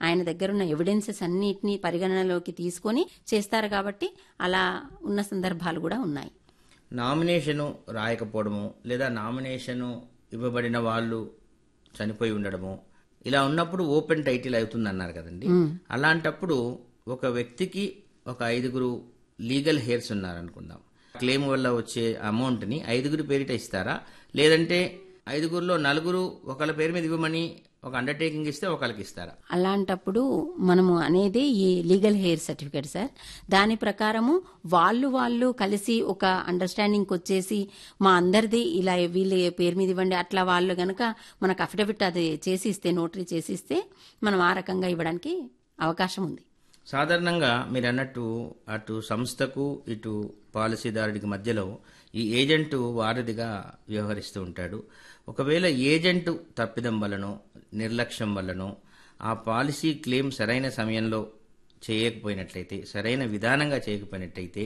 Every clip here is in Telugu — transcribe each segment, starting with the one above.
ఆయన దగ్గర ఉన్న ఎవిడెన్సెస్ అన్నిటినీ పరిగణనలోకి తీసుకొని చేస్తారు కాబట్టి అలా ఉన్న సందర్భాలు కూడా ఉన్నాయి నామినేషను రాయకపోవడము లేదా నామినేషను ఇవ్వబడిన వాళ్ళు చనిపోయి ఉండడము ఇలా ఉన్నప్పుడు ఓపెన్ టైటిల్ అవుతుంది అన్నారు కదండి అలాంటప్పుడు ఒక వ్యక్తికి ఒక ఐదుగురు లీగల్ హెయిర్స్ ఉన్నారనుకుందాం క్లెయిమ్ వల్ల వచ్చే అమౌంట్ ని ఐదుగురు పేరిట ఇస్తారా లేదంటే ఐదుగురులో నలుగురు ఒకళ్ళ పేరు మీద ఇవ్వమని ఒక అండర్టేకింగ్ ఇస్తే ఒకళ్ళకి ఇస్తారా అలాంటప్పుడు మనము అనేది ఈ లీగల్ హెయిర్ సర్టిఫికేట్ సార్ దాని ప్రకారము వాళ్ళు వాళ్ళు కలిసి ఒక అండర్స్టాండింగ్ వచ్చేసి మా అందరిది ఇలా వీళ్ళ పేరు మీద ఇవ్వండి అట్లా వాళ్ళు గనక మనకు అఫిడవిట్ అది చేసి ఇస్తే నోటరీ చేసి ఇస్తే మనం ఆ రకంగా ఇవ్వడానికి అవకాశం ఉంది సాధారణంగా మీరు అన్నట్టు అటు సంస్థకు ఇటు పాలసీదారుడికి మధ్యలో ఈ ఏజెంటు వారధిగా వ్యవహరిస్తూ ఉంటాడు ఒకవేళ ఏజెంటు తప్పిదం వలనో నిర్లక్ష్యం వల్లనో ఆ పాలసీ క్లెయిమ్ సరైన సమయంలో చేయకపోయినట్లయితే సరైన విధానంగా చేయకపోయినట్లయితే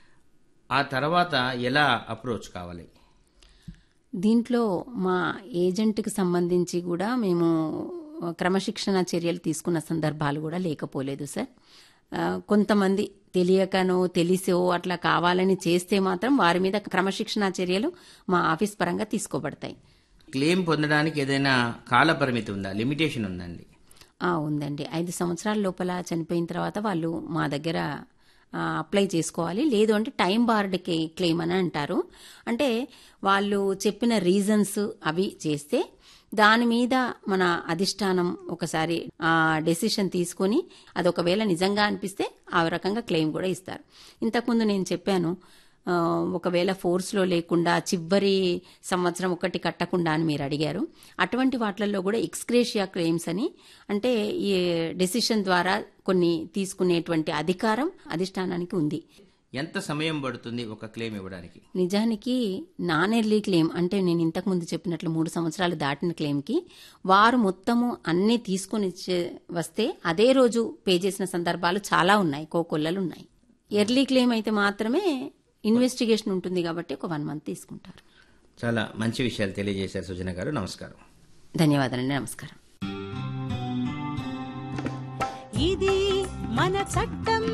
ఆ తర్వాత ఎలా అప్రోచ్ కావాలి దీంట్లో మా ఏజెంట్కి సంబంధించి కూడా మేము క్రమశిక్షణ చర్యలు తీసుకున్న సందర్భాలు కూడా లేకపోలేదు సార్ ఆ, కొంతమంది తెలియకనో తెలిసో అట్లా కావాలని చేస్తే మాత్రం వారి మీద క్రమశిక్షణ చర్యలు మా ఆఫీస్ పరంగా తీసుకోబడతాయి క్లెయిమ్ పొందడానికి ఏదైనా కాల పరిమితి ఉందా లిమిటేషన్ ఉందండి ఆ, ఉందండి ఐదు సంవత్సరాల లోపల చనిపోయిన తర్వాత వాళ్ళు మా దగ్గర ఆ, అప్లై చేసుకోవాలి లేదు అంటే టైం బార్డ్ క్లెయిమ్ అని అంటారు అంటే వాళ్ళు చెప్పిన రీజన్స్ అవి చేస్తే దాని మీద మన అధిష్టానం ఒకసారి ఆ డెసిషన్ తీసుకొని అది ఒకవేళ నిజంగా అనిపిస్తే ఆ రకంగా క్లెయిమ్ కూడా ఇస్తారు ఇంతకుముందు నేను చెప్పాను ఆ, ఒకవేళ ఫోర్స్లో లేకుండా చివరి సంవత్సరం ఒకటి కట్టకుండా అని మీరు అడిగారు అటువంటి వాటిల్లో కూడా ఎక్స్క్రేషియా క్లెయిమ్స్ అని అంటే ఈ డెసిషన్ ద్వారా కొన్ని తీసుకునేటువంటి అధికారం అధిష్టానానికి ఉంది ఎంత సమయం పడుతుంది ఒక క్లెయిమ్ ఇవ్వడానికి నిజానికి నాన్ ఎర్లీ క్లెయిమ్ అంటే నేను ఇంతకు ముందు చెప్పినట్లు మూడు సంవత్సరాలు దాటిన క్లెయిమ్కి వారు మొత్తము అన్నీ తీసుకొని ఇచ్చే- వస్తే అదే రోజు పే చేసిన సందర్భాలు చాలా ఉన్నాయి కోకొల్లలు ఉన్నాయి ఎర్లీ క్లెయిమ్ అయితే మాత్రమే ఇన్వెస్టిగేషన్ ఉంటుంది కాబట్టి ఒక వన్ మంత్ తీసుకుంటారు చాలా మంచి విషయాలు తెలియజేశారు సుజన గారు నమస్కారం ధన్యవాదాలండి నమస్కారం ఇది మన చట్టం